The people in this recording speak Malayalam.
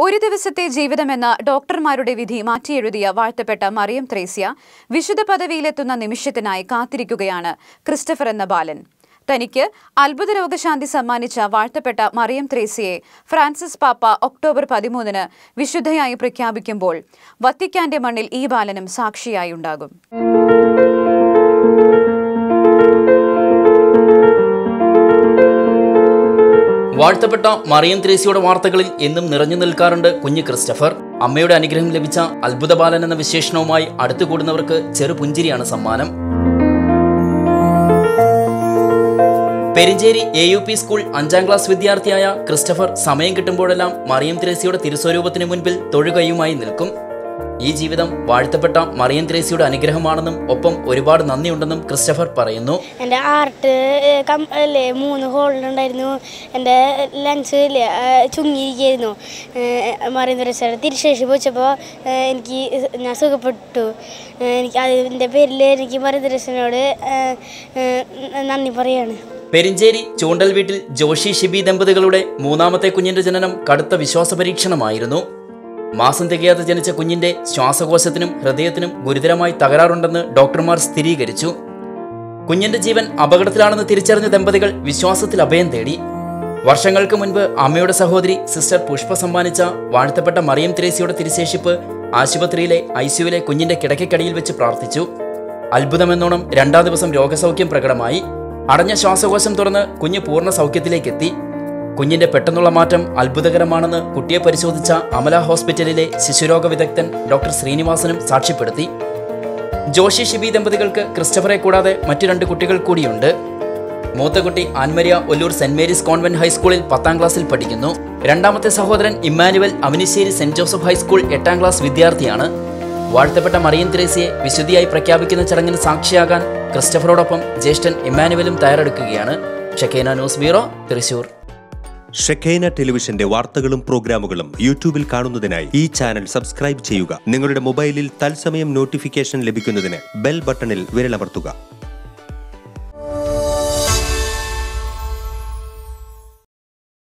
ഒരു ദിവസത്തെ ജീവിതമെന്ന ഡോക്ടർമാരുടെ വിധി മാറ്റിയെഴുതിയ വാഴ്ത്തപ്പെട്ട മറിയം ത്രേസ്യ വിശുദ്ധ പദവിയിലെത്തുന്ന നിമിഷത്തിനായി കാത്തിരിക്കുകയാണ് ക്രിസ്റ്റഫർ എന്ന ബാലൻ തനിക്ക് അത്ഭുത രോഗശാന്തി സമ്മാനിച്ച വാഴ്ത്തപ്പെട്ട മറിയം ത്രേസ്യയെ ഫ്രാൻസിസ് പാപ്പ ഒക്ടോബർ പതിമൂന്നിന് വിശുദ്ധയായി പ്രഖ്യാപിക്കുമ്പോൾ വത്തിക്കാന്റെ മണ്ണിൽ ഈ ബാലനും സാക്ഷിയായി ഉണ്ടാകും വാഴ്ത്തപ്പെട്ട മറിയം ത്രേസിയുടെ വാർത്തകളിൽ എന്നും നിറഞ്ഞു നിൽക്കാറുണ്ട് കുഞ്ഞ് ക്രിസ്റ്റഫർ അമ്മയുടെ അനുഗ്രഹം ലഭിച്ച അത്ഭുത ബാലൻ എന്ന വിശേഷണവുമായി അടുത്തു കൂടുന്നവർക്ക് ചെറുപുഞ്ചിരിയാണ് സമ്മാനം Perincheri A U P school അഞ്ചാം ക്ലാസ് വിദ്യാർത്ഥിയായ ക്രിസ്റ്റഫർ സമയം കിട്ടുമ്പോഴെല്ലാം മറിയം ത്രേസിയുടെ തിരുസ്വരൂപത്തിന് മുൻപിൽ തൊഴുകയുമായി നിൽക്കും ഈ ജീവിതം വാഴ്ത്തപ്പെട്ട മറിയം ത്രേസിയുടെ അനുഗ്രഹമാണെന്നും ഒപ്പം ഒരുപാട് നന്ദിയുണ്ടെന്നും ക്രിസ്റ്റഫർ പറയുന്നു എൻ്റെ ആർട്ട് കം അല്ലേ മൂന്ന് ഹോളിലുണ്ടായിരുന്നു എൻ്റെ ലങ്സ് ഇല്ലേ ചുങ്ങിയിരിക്കുകയായിരുന്നു മറിയുന്ന സാർ തിരിശേഷി വെച്ചപ്പോൾ എനിക്ക് ഞാൻ സുഖപ്പെട്ടു ഏഹ് എനിക്ക് അതിൻ്റെ പേരിൽ എനിക്ക് മറിയുന്ന നന്ദി പറയാണ് പെരിഞ്ചേരി ചൂണ്ടൽ വീട്ടിൽ ജോഷി ഷിബി ദമ്പതികളുടെ മൂന്നാമത്തെ കുഞ്ഞിന്റെ ജനനം കടുത്ത വിശ്വാസ പരീക്ഷണമായിരുന്നു മാസം തികയാതെ ജനിച്ച കുഞ്ഞിന്റെ ശ്വാസകോശത്തിനും ഹൃദയത്തിനും ഗുരുതരമായി തകരാറുണ്ടെന്ന് ഡോക്ടർമാർ സ്ഥിരീകരിച്ചു കുഞ്ഞിന്റെ ജീവൻ അപകടത്തിലാണെന്ന് തിരിച്ചറിഞ്ഞ ദമ്പതികൾ വിശ്വാസത്തിൽ അഭയം തേടി വർഷങ്ങൾക്ക് മുൻപ് അമ്മയുടെ സഹോദരി സിസ്റ്റർ പുഷ്പ സമ്മാനിച്ച വാഴ്ത്തപ്പെട്ട മറിയം ത്രേസിയുടെ തിരുശേഷിപ്പ് ആശുപത്രിയിലെ ഐസിയുവിലെ കുഞ്ഞിന്റെ കിടക്കക്കടിയിൽ വെച്ച് പ്രാർത്ഥിച്ചു അത്ഭുതമെന്നോണം രണ്ടാം ദിവസം രോഗസൗഖ്യം പ്രകടമായി അടഞ്ഞ ശ്വാസകോശം തുറന്ന് കുഞ്ഞ് പൂർണ്ണ സൗഖ്യത്തിലേക്കെത്തി കുഞ്ഞിന്റെ പെട്ടെന്നുള്ള മാറ്റം അത്ഭുതകരമാണെന്ന് കുട്ടിയെ പരിശോധിച്ച അമല ഹോസ്പിറ്റലിലെ ശിശുരോഗ വിദഗ്ധൻ ഡോക്ടർ ശ്രീനിവാസനും സാക്ഷ്യപ്പെടുത്തി ജോഷി ഷിബി ദമ്പതികൾക്ക് ക്രിസ്റ്റഫറെ കൂടാതെ മറ്റു രണ്ട് കുട്ടികൾ കൂടിയുണ്ട് മൂത്ത കുട്ടി Ann Maria Ollur Saint Mary's convent ഹൈസ്കൂളിൽ പത്താം ക്ലാസ്സിൽ പഠിക്കുന്നു രണ്ടാമത്തെ സഹോദരൻ Emmanuel Avanissery Saint Joseph high school എട്ടാം ക്ലാസ് വിദ്യാർത്ഥിയാണ് വാഴ്ത്തപ്പെട്ട മറിയൻ ത്രേസിയെ വിശുദ്ധിയായി പ്രഖ്യാപിക്കുന്ന ചടങ്ങിന് സാക്ഷിയാകാൻ ക്രിസ്റ്റഫറോടൊപ്പം ജ്യേഷ്ഠൻ ഇമ്മാനുവലും തയ്യാറെടുക്കുകയാണ് ഷെക്കേന ന്യൂസ് ബ്യൂറോ തൃശൂർ ഷെഖേന ടെലിവിഷന്റെ വാർത്തകളും പ്രോഗ്രാമുകളും യൂട്യൂബിൽ കാണുന്നതിനായി ഈ ചാനൽ സബ്സ്ക്രൈബ് ചെയ്യുക നിങ്ങളുടെ മൊബൈലിൽ തത്സമയം നോട്ടിഫിക്കേഷൻ ലഭിക്കുന്നതിന് ബെൽ ബട്ടണിൽ വിരലമർത്തുക